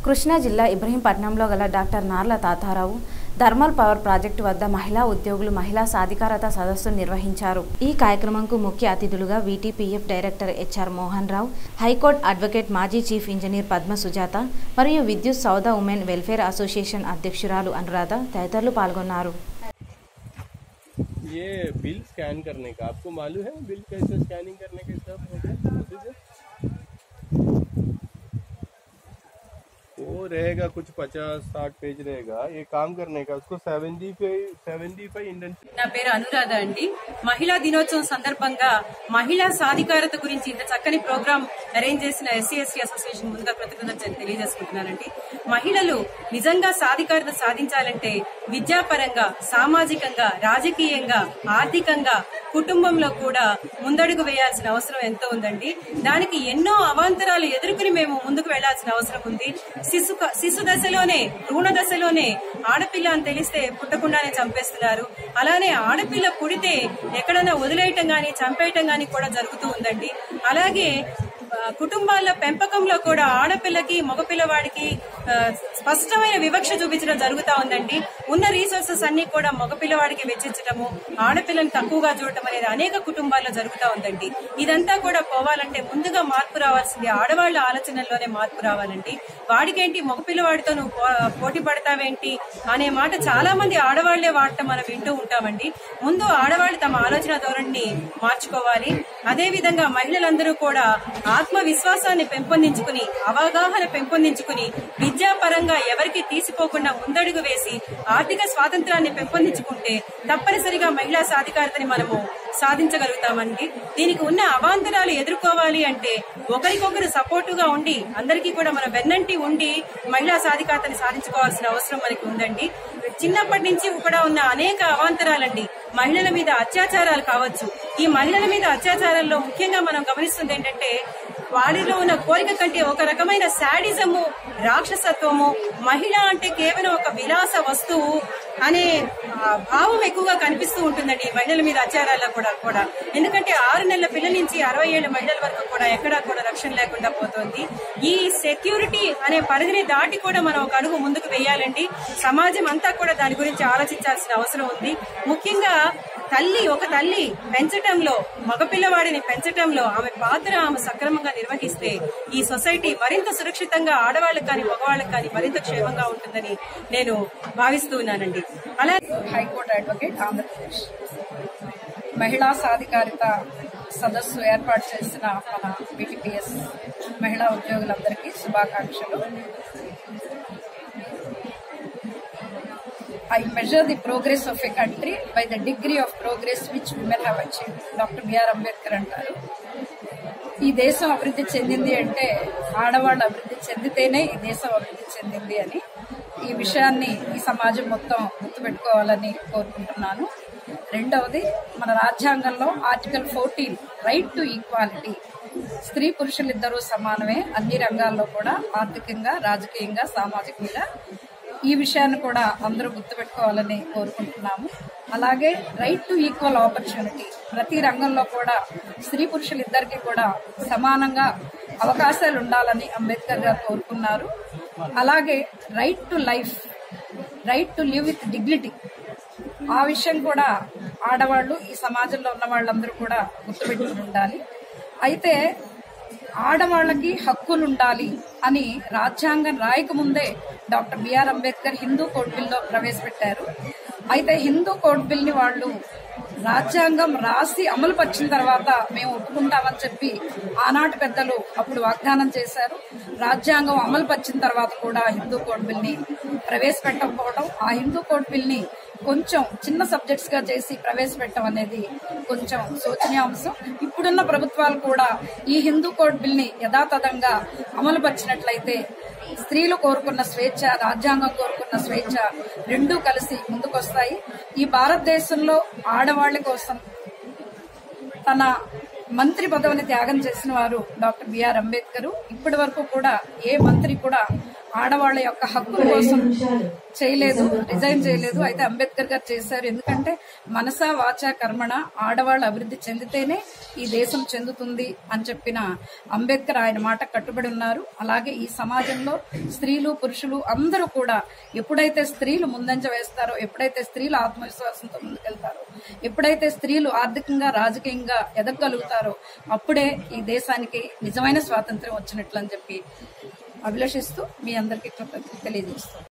కృష్ణా జిల్లా ఇబ్రహీంపట్నంలో గల doctor Narla Tatarao thermal power project వద్ద మహిళా ఉద్యోగులు మహిళా సాధికారత సదస్సును నిర్వహించారు ఈ కార్యక్రమంకు ముఖ్య అతిథులుగా VTPF director HR Mohan Rao high court advocate మాజీ చీఫ్ ఇంజనీర్ పద్మ సుజాత మరియు విద్యుత్ సౌద ఉమెన్ వెల్ఫేర్ అసోసియేషన్ అధ్యక్షురాలు అనురాధ తదితరులు పాల్గొన్నారు ये बिल स्कैन करने का आपको मालूम है बिल कैसे स्कैनिंग करने का सब होता है प्रोसीजर वो रहेगा कुछ पचास साठ पेज रहेगा ये काम करने का उसको seventy five seventy five Indian నా పేరు అనురాధ అండి మహిళా దినోత్సవం సందర్భంగా మహిళా సాధికారత గురించి ఇంత చక్కని ప్రోగ్రాం అరేంజ్ చేసిన ఎస్సీ ఎస్టీ అసోసియేషన్ ముందుగా కృతజ్ఞతలు తెలియజేసుకుంటున్నానండి మహిళలు నిజంగా సాధికారత సాధించాలంటే విద్యాపరంగా సామాజికంగా రాజకీయంగా ఆర్థికంగా కుటుంబంలో కూడా ముందడుగు వేయాల్సిన అవసరం ఎంతో ఉందండి దానికి ఎన్నో అవాంతరాలు ఎదుర్కొని మేము ముందుకు వెళ్లాల్సిన అవసరం ఉంది శిశు శిశు దశలోనే భ్రూణ దశలోనే ఆడపిల్ల అని తెలిస్తే పుట్టకుండానే చంపేస్తున్నారు అలానే ఆడపిల్ల పుడితే ఎక్కడైనా వదిలేయటం గాని చంపేయటం గాని కూడా జరుగుతూ ఉందండి అలాగే ఆ, కుటుంబాల పెంపకంలో కూడా ఆడపిల్లకి మగపిల్లవాడికి ఆ, స్పష్టమైన వివక్ష చూపించడం జరుగుతా ఉందండి ఉన్న రీసోర్సెస్ అన్ని కూడా మగపిల్లవాడికి వెచ్చించడము ఆడపిల్లని తక్కువగా చూడటం అనేది అనేక కుటుంబాల్లో జరుగుతా ఉందండి ఇదంతా కూడా పోవాలంటే ముందుగా మార్పు రావాల్సింది ఆడవాళ్ల ఆలోచనల్లోనే మార్పు రావాలండి వాడికేంటి మగపిల్లవాడితో నువ్వు పో- పోటీ పడతావేంటి అనే మాట చాలా మంది ఆడవాళ్లే వాడటం మనం వింటూ ఉంటామండి ముందు ఆడవాళ్ళు తమ ఆలోచన ధోరణిని మార్చుకోవాలి అదే విధంగా మహిళలందరూ కూడా ఆత్మవిశ్వాసాన్ని పెంపొందించుకుని అవగాహన పెంపొందించుకుని విద్యాపరంగా ఎవరికి తీసిపోకుండా ముందడుగు వేసి ఆర్థిక స్వాతంత్రాన్ని పెంపొందించుకుంటే తప్పనిసరిగా మహిళా సాధికారతని మనము సాధించగలుగుతామండి దీనికి ఉన్న అవాంతరాలు ఎదుర్కోవాలి అంటే ఒకరికొకరు సపోర్టుగా ఉండి అందరికీ కూడా మన వెన్నంటి ఉండి మహిళా సాధికారతని సాధించుకోవాల్సిన అవసరం మనకి ఉందండి చిన్నప్పటి నుంచి కూడా ఉన్న అనేక అవాంతరాలండి మహిళల మీద అత్యాచారాలు కావచ్చు ఈ మహిళల మీద అత్యాచారాల్లో ముఖ్యంగా మనం గమనిస్తుంది ఏంటంటే వారిలో ఉన్న కోరిక కంటే ఒక రకమైన శాడిజము రాక్షసత్వము మహిళ అంటే కేవలం ఒక విలాస వస్తువు అనే ఆ, భావం ఎక్కువగా కనిపిస్తూ ఉంటుందండి ఈ మహిళల మీద అత్యాచారాల్లో కూడా కూడా ఎందుకంటే ఆరు నెలల పిల్లల నుంచి అరవై ఏళ్ళ మహిళల వరకు కూడా ఎక్కడా కూడా రక్షణ లేకుండా పోతోంది ఈ సెక్యూరిటీ అనే పరిధిని దాటి కూడా మనం ఒక అడుగు ముందుకు వేయాలండి సమాజం అంతా కూడా దాని గురించి ఆలోచించాల్సిన అవసరం ఉంది ముఖ్యంగా తల్లి ఒక తల్లి పెంచటంలో మగపిల్లవాడిని పెంచటంలో ఆమె పాత్ర ఆమె సక్రమంగా నిర్వహిస్తే ఈ సొసైటీ మరింత సురక్షితంగా ఆడవాళ్ళకి కానీ మగవాళ్ళకి కానీ మరింత క్షేమంగా ఉంటుందని నేను భావిస్తూ ఉన్నానండి అలాగే హైకోర్టు అడ్వకేట్ ఆంధ్రప్రదేశ్ మహిళా సాధికారిత సదస్సు ఏర్పాటు చేసిన మన బీటీపీఎస్ మహిళా ఉద్యోగులందరికీ శుభాకాంక్షలు I measure the progress of a country by the degree of progress which women have achieve doctor BR Ambedkar అంటారు ఈ దేశం అభివృద్ధి చెందింది అంటే ఆడవాళ్ళు అభివృద్ధి చెందితేనే ఈ దేశం అభివృద్ధి చెందింది అని ఈ విషయాన్ని ఈ సమాజం మొత్తం గుర్తుపెట్టుకోవాలని కోరుకుంటున్నాను రెండవది మన రాజ్యాంగంలో article fourteen right to equality స్త్రీ పురుషులిద్దరూ సమానమే అన్ని రంగాల్లో కూడా ఆర్థికంగా రాజకీయంగా సామాజికంగా ఈ విషయాన్ని కూడా అందరూ గుర్తుపెట్టుకోవాలని కోరుకుంటున్నాము అలాగే రైట్ టు ఈక్వల్ ఆపర్చునిటీ ప్రతి రంగంలో కూడా స్త్రీ పురుషులిద్దరికీ కూడా సమానంగా అవకాశాలు ఉండాలని అంబేద్కర్ గారు కోరుకున్నారు అలాగే right to life right to live with dignity ఆ విషయం కూడా ఆడవాళ్ళు ఈ సమాజంలో ఉన్న వాళ్ళందరూ కూడా గుర్తుపెట్టుకుని ఉండాలి అయితే ఆడవాళ్ళకి హక్కులు ఉండాలి అని రాజ్యాంగం రాయకముందే doctor BR Ambedkar Hindu code బిల్లో ప్రవేశపెట్టారు అయితే హిందూ కోడ్ బిల్ ని వాళ్ళు రాజ్యాంగం రాసి అమలు పరిచిన తర్వాత మేము ఒప్పుకుంటామని చెప్పి ఆనాటి పెద్దలు అప్పుడు వాగ్దానం చేశారు రాజ్యాంగం అమలు పరిచిన తర్వాత కూడా హిందూ కోడ్ బిల్ ని ప్రవేశపెట్టకపోవడం ఆ హిందూ కోడ్ బిల్ ని కొంచెం చిన్న సబ్జెక్ట్స్ గా చేసి ప్రవేశపెట్టడం అనేది కొంచెం శోచనీయాంశం ఇప్పుడున్న ప్రభుత్వాలు కూడా ఈ హిందూ కోడ్ బిల్ ని యథాతథంగా అమలు పరిచినట్లయితే స్త్రీలు కోరుకున్న స్వేచ్ఛ రాజ్యాంగం కోరుకున్న స్వేచ్ఛ రెండూ కలిసి ముందుకొస్తాయి ఈ భారతదేశంలో ఆడవాళ్ల కోసం తన మంత్రి పదవిని త్యాగం చేసిన వారు డాక్టర్ బిఆర్ అంబేద్కర్ ఇప్పటి వరకు కూడా ఏ మంత్రి కూడా ఆడవాళ్ళ యొక్క హక్కుల కోసం చేయలేదు రిజైన్ చేయలేదు అయితే అంబేద్కర్ గారు చేశారు ఎందుకంటే మనసా వాచా కర్మణ ఆడవాళ్ళు అభివృద్ధి చెందితేనే ఈ దేశం చెందుతుంది అని చెప్పిన అంబేద్కర్ ఆయన మాట కట్టుబడి ఉన్నారు అలాగే ఈ సమాజంలో స్త్రీలు పురుషులు అందరూ కూడా ఎప్పుడైతే స్త్రీలు ముందంజ వేస్తారో ఎప్పుడైతే స్త్రీలు ఆత్మవిశ్వాసంతో ముందుకెళ్తారో ఎప్పుడైతే స్త్రీలు ఆర్థికంగా రాజకీయంగా ఎదగలుగుతారో అప్పుడే ఈ దేశానికి నిజమైన స్వాతంత్ర్యం వచ్చినట్లు అని చెప్పి అభిలషిస్తూ మీ అందరికీ కృతజ్ఞతలు తెలియజేస్తాను